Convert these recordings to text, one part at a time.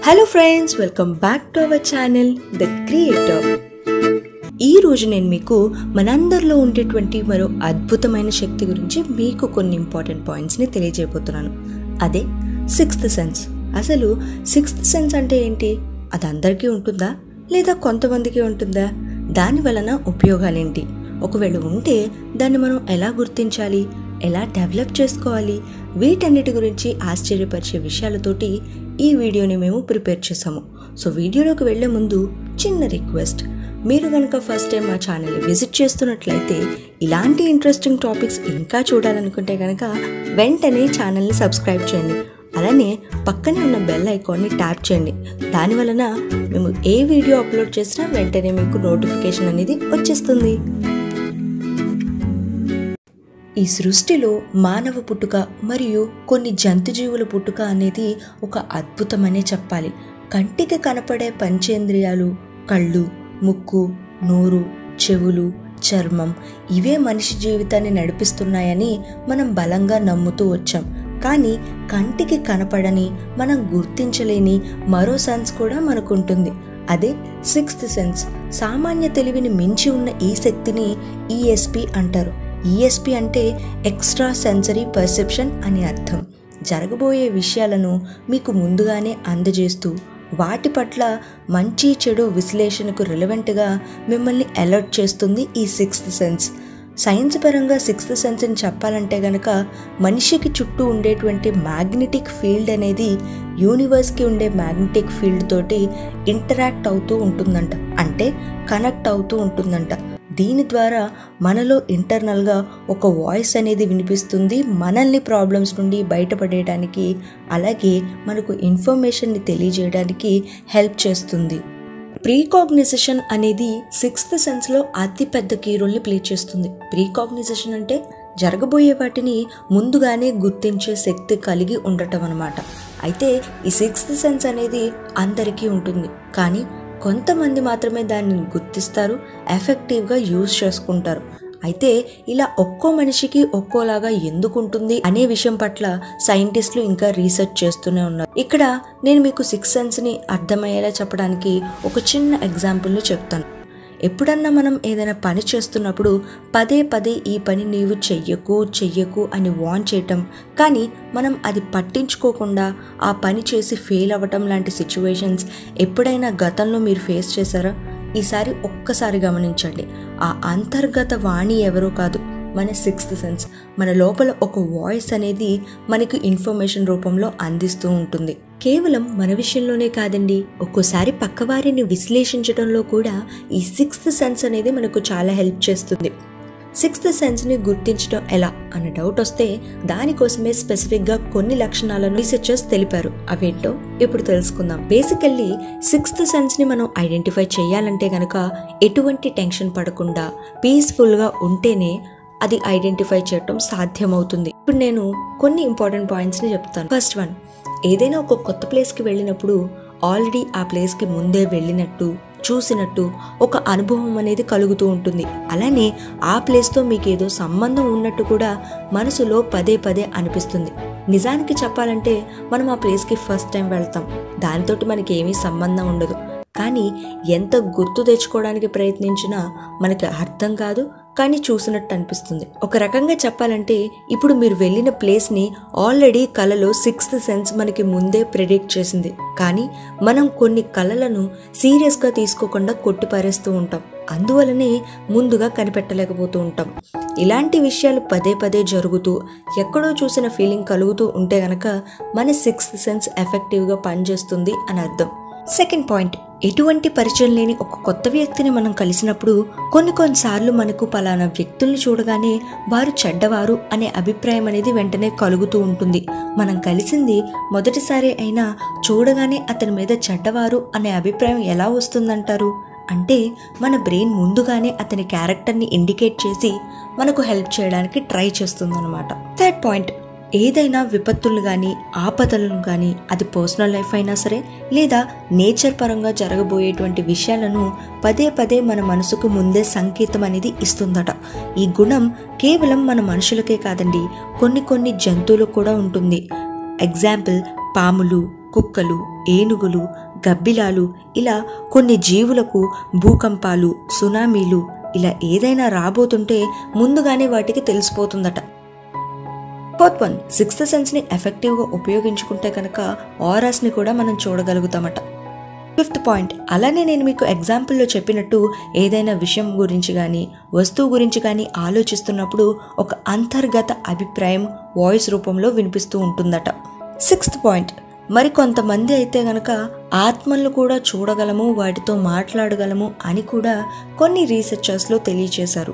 hello friends welcome back to our channel the creator ఈ రోజు నేను మీకు మనందరిలో ఉండేటువంటి మరో అద్భుతమైన శక్తి గురించి మీకు కొన్ని ఇంపార్టెంట్ పాయింట్స్ని తెలియజేయబోతున్నాను అదే సిక్స్త్ సెన్స్ అసలు సిక్స్త్ సెన్స్ అంటే ఏంటి అది అందరికీ ఉంటుందా లేదా కొంతమందికి ఉంటుందా దాని వలన ఉపయోగాలేంటి ఒకవేళ ఉంటే దాన్ని మనం ఎలా గుర్తించాలి ఎలా డెవలప్ చేసుకోవాలి వీటన్నిటి గురించి ఆశ్చర్యపరిచే విషయాలతోటి ఈ వీడియోని మేము ప్రిపేర్ చేసాము సో వీడియోలోకి వెళ్ళే ముందు చిన్న రిక్వెస్ట్ మీరు కనుక ఫస్ట్ టైం మా ఛానల్ని విజిట్ చేస్తున్నట్లయితే ఇలాంటి ఇంట్రెస్టింగ్ టాపిక్స్ ఇంకా చూడాలనుకుంటే కనుక వెంటనే ఛానల్ని సబ్స్క్రైబ్ చేయండి అలానే పక్కనే ఉన్న బెల్ ఐకాన్ని ట్యాప్ చేయండి దాని వలన మేము ఏ వీడియో అప్లోడ్ చేసినా వెంటనే మీకు నోటిఫికేషన్ అనేది వచ్చేస్తుంది ఈ సృష్టిలో మానవ పుట్టుక మరియు కొన్ని జంతుజీవుల పుట్టుక అనేది ఒక అద్భుతమనే చెప్పాలి కంటికి కనపడే పంచేంద్రియాలు కళ్ళు ముక్కు నోరు చెవులు చర్మం ఇవే మనిషి జీవితాన్ని నడిపిస్తున్నాయని మనం బలంగా నమ్ముతూ వచ్చాం కానీ కంటికి కనపడని మనం గుర్తించలేని మరో సెన్స్ కూడా మనకుంటుంది అదే సిక్స్త్ సెన్స్ సామాన్య తెలివిని మించి ఉన్న ఈ శక్తిని ఈఎస్పి అంటారు ఈఎస్పి అంటే ఎక్స్ట్రా సెన్సరీ పర్సెప్షన్ అని అర్థం జరగబోయే విషయాలను మీకు ముందుగానే అందజేస్తూ వాటి పట్ల మంచి చెడు విశ్లేషణకు రిలవెంట్గా మిమ్మల్ని అలర్ట్ చేస్తుంది ఈ సిక్స్త్ సెన్స్ సైన్స్ పరంగా సిక్స్త్ సెన్స్ని చెప్పాలంటే గనక మనిషికి చుట్టూ ఉండేటువంటి మ్యాగ్నెటిక్ ఫీల్డ్ అనేది యూనివర్స్కి ఉండే మ్యాగ్నెటిక్ ఫీల్డ్ తోటి ఇంటరాక్ట్ అవుతూ ఉంటుందంట అంటే కనెక్ట్ అవుతూ ఉంటుందంట దీని ద్వారా మనలో ఇంటర్నల్గా ఒక వాయిస్ అనేది వినిపిస్తుంది మనల్ని ప్రాబ్లమ్స్ నుండి బయటపడేయడానికి అలాగే మనకు ఇన్ఫర్మేషన్ని తెలియజేయడానికి హెల్ప్ చేస్తుంది ప్రీకాగ్నిజేషన్ అనేది సిక్స్త్ సెన్స్లో అతి పెద్ద కీ రోల్ని ప్లే చేస్తుంది ప్రీకాగ్నిజేషన్ అంటే జరగబోయే వాటిని ముందుగానే గుర్తించే శక్తి కలిగి ఉండటం అనమాట అయితే ఈ సిక్స్త్ సెన్స్ అనేది అందరికీ ఉంటుంది కానీ కొంతమంది మాత్రమే దాన్ని గుర్తిస్తారు ఎఫెక్టివ్గా యూజ్ చేసుకుంటారు అయితే ఇలా ఒక్కో మనిషికి ఒక్కోలాగా ఎందుకు ఉంటుంది అనే విషయం పట్ల సైంటిస్టులు ఇంకా రీసెర్చ్ చేస్తూనే ఉన్నారు ఇక్కడ నేను మీకు సిక్స్ సెన్స్ని అర్థమయ్యేలా చెప్పడానికి ఒక చిన్న ఎగ్జాంపుల్ని చెప్తాను ఎప్పుడన్నా మనం ఏదైనా పని చేస్తున్నప్పుడు పదే పదే ఈ పని నీవు చెయ్యకు చెయ్యకు అని వాన్ చేయటం కానీ మనం అది పట్టించుకోకుండా ఆ పని చేసి ఫెయిల్ అవ్వటం లాంటి సిచ్యువేషన్స్ ఎప్పుడైనా గతంలో మీరు ఫేస్ చేశారా ఈసారి ఒక్కసారి గమనించండి ఆ అంతర్గత వాణి ఎవరో కాదు మన సిక్స్త్ సెన్స్ మన లోపల ఒక వాయిస్ అనేది మనకి ఇన్ఫర్మేషన్ రూపంలో అందిస్తూ ఉంటుంది కేవలం మన విషయంలోనే కాదండి ఒక్కోసారి పక్కవారిని విశ్లేషించడంలో కూడా ఈ సిక్స్త్ సెన్స్ అనేది మనకు చాలా హెల్ప్ చేస్తుంది సిక్స్త్ సెన్స్ని గుర్తించడం ఎలా అన్న డౌట్ వస్తే దానికోసమే స్పెసిఫిక్గా కొన్ని లక్షణాలను రీసెర్చర్స్ తెలిపారు అవేంటో ఇప్పుడు తెలుసుకుందాం బేసికల్లీ సిక్స్త్ సెన్స్ని మనం ఐడెంటిఫై చేయాలంటే గనక ఎటువంటి టెన్షన్ పడకుండా పీస్ఫుల్గా ఉంటేనే అది ఐడెంటిఫై చేయటం సాధ్యమవుతుంది ఇప్పుడు నేను కొన్ని ఇంపార్టెంట్ పాయింట్స్ని చెప్తాను ఫస్ట్ వన్ ఏదైనా ఒక కొత్త ప్లేస్కి వెళ్ళినప్పుడు ఆల్రెడీ ఆ ప్లేస్కి ముందే వెళ్ళినట్టు చూసినట్టు ఒక అనుభవం అనేది కలుగుతూ ఉంటుంది అలానే ఆ ప్లేస్తో మీకు ఏదో సంబంధం ఉన్నట్టు కూడా మనసులో పదే పదే అనిపిస్తుంది నిజానికి చెప్పాలంటే మనం ఆ ప్లేస్కి ఫస్ట్ టైం వెళ్తాం దానితోటి మనకి ఏమీ సంబంధం ఉండదు కానీ ఎంత గుర్తు తెచ్చుకోవడానికి ప్రయత్నించినా మనకి అర్థం కాదు కానీ చూసినట్టు అనిపిస్తుంది ఒక రకంగా చెప్పాలంటే ఇప్పుడు మీరు వెళ్ళిన ప్లేస్ని ఆల్రెడీ కళలో సిక్స్త్ సెన్స్ మనకి ముందే ప్రెడిక్ట్ చేసింది కానీ మనం కొన్ని కళలను సీరియస్గా తీసుకోకుండా కొట్టిపారేస్తూ ఉంటాం అందువలనే ముందుగా కనిపెట్టలేకపోతూ ఉంటాం ఇలాంటి విషయాలు పదే పదే జరుగుతూ ఎక్కడో చూసిన ఫీలింగ్ కలుగుతూ ఉంటే గనక మన సిక్స్త్ సెన్స్ ఎఫెక్టివ్గా పనిచేస్తుంది అని అర్థం సెకండ్ పాయింట్ ఎటువంటి పరిచయం లేని ఒక కొత్త వ్యక్తిని మనం కలిసినప్పుడు కొన్ని కొన్నిసార్లు మనకు పలానా వ్యక్తుల్ని చూడగానే వారు చెడ్డవారు అనే అభిప్రాయం అనేది వెంటనే కలుగుతూ ఉంటుంది మనం కలిసింది మొదటిసారి అయినా చూడగానే అతని మీద చెడ్డవారు అనే అభిప్రాయం ఎలా వస్తుందంటారు అంటే మన బ్రెయిన్ ముందుగానే అతని క్యారెక్టర్ని ఇండికేట్ చేసి మనకు హెల్ప్ చేయడానికి ట్రై చేస్తుందన్నమాట థర్డ్ పాయింట్ ఏదైనా విపత్తులను కానీ ఆపదలను కానీ అది పర్సనల్ లైఫ్ అయినా సరే లేదా నేచర్ పరంగా జరగబోయేటువంటి విషయాలను పదే పదే మన మనసుకు ముందే సంకేతం అనేది ఇస్తుందట ఈ గుణం కేవలం మన మనుషులకే కాదండి కొన్ని కొన్ని జంతువులకు కూడా ఉంటుంది ఎగ్జాంపుల్ పాములు కుక్కలు ఏనుగులు గబ్బిలాలు ఇలా కొన్ని జీవులకు భూకంపాలు సునామీలు ఇలా ఏదైనా రాబోతుంటే ముందుగానే వాటికి తెలిసిపోతుందట ఫోర్త్ వన్ సిక్స్త్ సెన్స్ని ఎఫెక్టివ్గా ఉపయోగించుకుంటే కనుక ఆరాస్ని కూడా మనం చూడగలుగుతామట ఫిఫ్త్ పాయింట్ అలానే నేను మీకు ఎగ్జాంపుల్లో చెప్పినట్టు ఏదైనా విషయం గురించి కానీ వస్తువు గురించి కానీ ఆలోచిస్తున్నప్పుడు ఒక అంతర్గత అభిప్రాయం వాయిస్ రూపంలో వినిపిస్తూ ఉంటుందట సిక్స్త్ పాయింట్ మరి కొంతమంది అయితే గనక ఆత్మలను కూడా చూడగలము వాటితో మాట్లాడగలము అని కూడా కొన్ని రీసెర్చర్స్లో తెలియచేశారు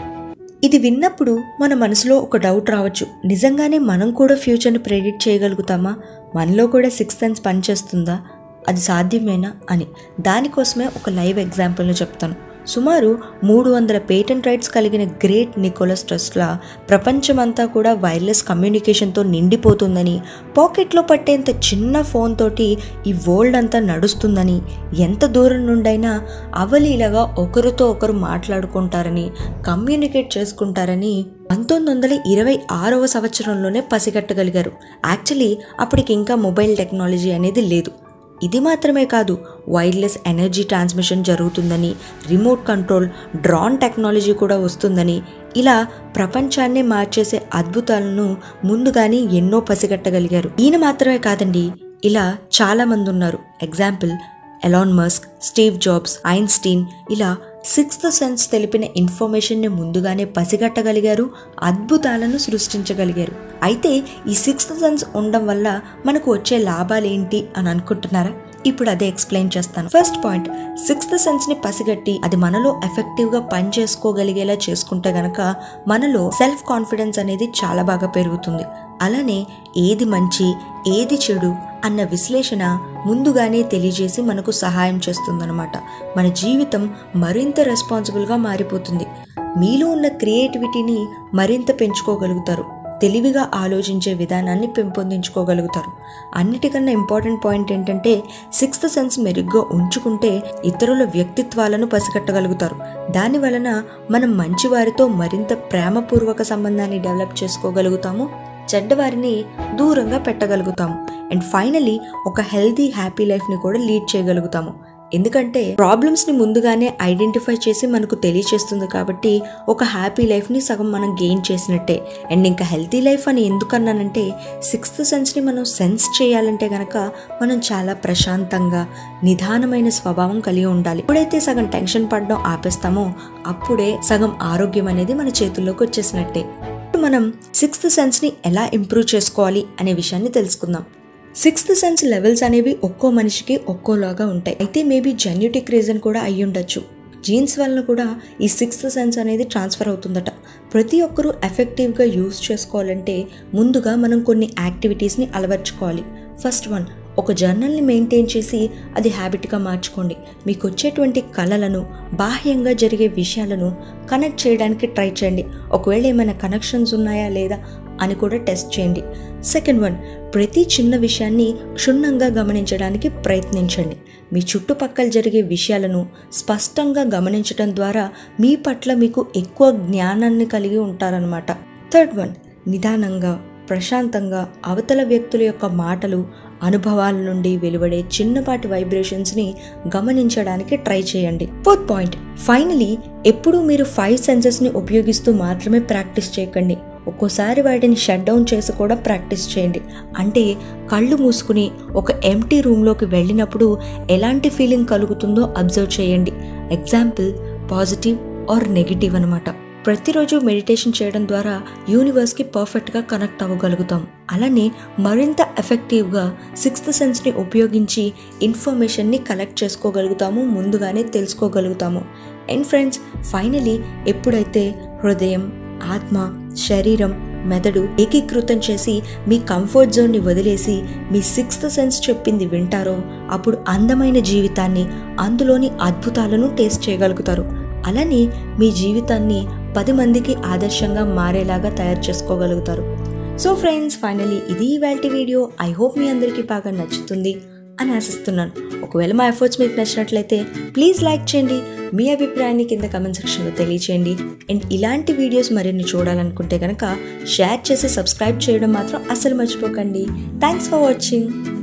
ఇది విన్నప్పుడు మన మనసులో ఒక డౌట్ రావచ్చు నిజంగానే మనం కూడా ఫ్యూచర్ని ప్రెడిక్ట్ చేయగలుగుతామా మనలో కూడా సిక్స్త్ సెన్స్ పనిచేస్తుందా అది సాధ్యమేనా అని దానికోసమే ఒక లైవ్ ఎగ్జాంపుల్ని చెప్తాను సుమారు మూడు వందల పేటెంట్ రైట్స్ కలిగిన గ్రేట్ నికోలస్ ట్రస్ట్లా ప్రపంచమంతా కూడా వైర్లెస్ కమ్యూనికేషన్తో నిండిపోతుందని పాకెట్లో పట్టేంత చిన్న ఫోన్ తోటి ఈ వరల్డ్ అంతా నడుస్తుందని ఎంత దూరం నుండైనా అవలీలగా ఒకరితో ఒకరు మాట్లాడుకుంటారని కమ్యూనికేట్ చేసుకుంటారని పంతొమ్మిది వందల ఇరవై ఆరవ సంవత్సరంలోనే పసిగట్టగలిగారు యాక్చువల్లీ అప్పటికి ఇంకా మొబైల్ టెక్నాలజీ అనేది లేదు ఇది మాత్రమే కాదు వైర్లెస్ ఎనర్జీ ట్రాన్స్మిషన్ జరుగుతుందని రిమోట్ కంట్రోల్ డ్రాన్ టెక్నాలజీ కూడా వస్తుందని ఇలా ప్రపంచాన్నే మార్చేసే అద్భుతాలను ముందుగానే ఎన్నో పసిగట్టగలిగారు ఈయన మాత్రమే కాదండి ఇలా చాలామంది ఉన్నారు example Elon Musk Steve Jobs Einstein ఇలా సిక్స్త్ సెన్స్ తెలిపిన ఇన్ఫర్మేషన్ని ముందుగానే పసిగట్టగలిగారు అద్భుతాలను సృష్టించగలిగారు అయితే ఈ సిక్స్త్ సెన్స్ ఉండడం వల్ల మనకు వచ్చే లాభాలేంటి అని అనుకుంటున్నారా ఇప్పుడు అదే ఎక్స్ప్లెయిన్ చేస్తాను ఫస్ట్ పాయింట్ సిక్స్త్ సెన్స్ ని పసిగట్టి అది మనలో ఎఫెక్టివ్ గా పని చేసుకోగలిగేలా చేసుకుంటే గనక మనలో సెల్ఫ్ కాన్ఫిడెన్స్ అనేది చాలా బాగా పెరుగుతుంది అలానే ఏది మంచి ఏది చెడు అన్న విశ్లేషణ ముందుగానే తెలియజేసి మనకు సహాయం చేస్తుందన్నమాట మన జీవితం మరింత రెస్పాన్సిబుల్గా మారిపోతుంది మీలో ఉన్న క్రియేటివిటీని మరింత పెంచుకోగలుగుతారు తెలివిగా ఆలోచించే విధానాన్ని పెంపొందించుకోగలుగుతారు అన్నిటికన్నా ఇంపార్టెంట్ పాయింట్ ఏంటంటే సిక్స్త్ సెన్స్ మెరుగ్గా ఉంచుకుంటే ఇతరుల వ్యక్తిత్వాలను పసిగట్టగలుగుతారు దాని వలన మనం మంచివారితో మరింత ప్రేమపూర్వక సంబంధాన్ని డెవలప్ చేసుకోగలుగుతాము చెడ్డవారిని దూరంగా పెట్టగలుగుతాము అండ్ ఫైనలీ ఒక హెల్తీ హ్యాపీ లైఫ్ని కూడా లీడ్ చేయగలుగుతాము ఎందుకంటే ప్రాబ్లమ్స్ని ముందుగానే ఐడెంటిఫై చేసి మనకు తెలియచేస్తుంది కాబట్టి ఒక హ్యాపీ లైఫ్ని సగం మనం గెయిన్ చేసినట్టే అండ్ ఇంకా హెల్తీ లైఫ్ అని ఎందుకన్నానంటే సిక్స్త్ సెన్స్ని మనం సెన్స్ చేయాలంటే గనక మనం చాలా ప్రశాంతంగా నిదానమైన స్వభావం కలిగి ఉండాలి ఎప్పుడైతే సగం టెన్షన్ పడడం ఆపేస్తామో అప్పుడే సగం ఆరోగ్యం అనేది మన చేతుల్లోకి వచ్చేసినట్టే ఇప్పుడు మనం సిక్స్త్ సెన్స్ని ఎలా ఇంప్రూవ్ చేసుకోవాలి అనే విషయాన్ని తెలుసుకుందాం సిక్స్త్ సెన్స్ లెవెల్స్ అనేవి ఒక్కో మనిషికి ఒక్కోలాగా ఉంటాయి అయితే మేబీ జెన్యుటిక్ రీజన్ కూడా అయి ఉండొచ్చు జీన్స్ వలన కూడా ఈ సిక్స్త్ సెన్స్ అనేది ట్రాన్స్ఫర్ అవుతుందట ప్రతి ఒక్కరూ ఎఫెక్టివ్గా యూస్ చేసుకోవాలంటే ముందుగా మనం కొన్ని యాక్టివిటీస్ని అలవర్చుకోవాలి ఫస్ట్ వన్ ఒక జర్నల్ని మెయింటైన్ చేసి అది హ్యాబిట్గా మార్చుకోండి మీకు వచ్చేటువంటి కళలను బాహ్యంగా జరిగే విషయాలను కనెక్ట్ చేయడానికి ట్రై చేయండి ఒకవేళ ఏమైనా కనెక్షన్స్ ఉన్నాయా లేదా అని కూడా టెస్ట్ చేయండి సెకండ్ వన్ ప్రతి చిన్న విషయాన్ని క్షుణ్ణంగా గమనించడానికి ప్రయత్నించండి మీ చుట్టుపక్కల జరిగే విషయాలను స్పష్టంగా గమనించడం ద్వారా మీ పట్ల మీకు ఎక్కువ జ్ఞానాన్ని కలిగి ఉంటారనమాట థర్డ్ వన్ నిదానంగా ప్రశాంతంగా అవతల వ్యక్తుల యొక్క మాటలు అనుభవాల నుండి వెలువడే చిన్నపాటి వైబ్రేషన్స్ని గమనించడానికి ట్రై చేయండి ఫోర్త్ పాయింట్ ఫైనలీ ఎప్పుడూ మీరు ఫైవ్ సెన్సెస్ని ఉపయోగిస్తూ మాత్రమే ప్రాక్టీస్ చేయకండి ఒక్కోసారి వాటిని షట్ డౌన్ చేసి కూడా ప్రాక్టీస్ చేయండి అంటే కళ్ళు మూసుకుని ఒక ఎంటీ రూమ్లోకి వెళ్ళినప్పుడు ఎలాంటి ఫీలింగ్ కలుగుతుందో అబ్జర్వ్ చేయండి ఎగ్జాంపుల్ పాజిటివ్ ఆర్ నెగిటివ్ అనమాట ప్రతిరోజు మెడిటేషన్ చేయడం ద్వారా యూనివర్స్కి పర్ఫెక్ట్గా కనెక్ట్ అవ్వగలుగుతాం అలానే మరింత ఎఫెక్టివ్గా సిక్స్త్ సెన్స్ని ఉపయోగించి ఇన్ఫర్మేషన్ని కలెక్ట్ చేసుకోగలుగుతాము ముందుగానే తెలుసుకోగలుగుతాము అండ్ ఫ్రెండ్స్ ఫైనలీ ఎప్పుడైతే హృదయం ఆత్మ శరీరం మెదడు ఏకీకృతం చేసి మీ కంఫర్ట్ జోన్ని వదిలేసి మీ సిక్స్త్ సెన్స్ చెప్పింది వింటారో అప్పుడు అందమైన జీవితాన్ని అందులోని అద్భుతాలను టేస్ట్ చేయగలుగుతారు అలానే మీ జీవితాన్ని పది మందికి ఆదర్శంగా మారేలాగా తయారు చేసుకోగలుగుతారు సో ఫ్రెండ్స్ ఫైనలీ ఇది ఇవాళ వీడియో ఐ హోప్ మీ అందరికీ బాగా నచ్చుతుంది అని ఆశిస్తున్నాను ఒకవేళ మా ఎఫర్ట్స్ మీకు నచ్చినట్లయితే ప్లీజ్ లైక్ చేయండి మీ అభిప్రాయాన్ని కింద కమెంట్ సెక్షన్లో తెలియచేయండి అండ్ ఇలాంటి వీడియోస్ మరిన్ని చూడాలనుకుంటే కనుక షేర్ చేసి సబ్స్క్రైబ్ చేయడం మాత్రం అస్సలు మర్చిపోకండి థ్యాంక్స్ ఫర్ వాచింగ్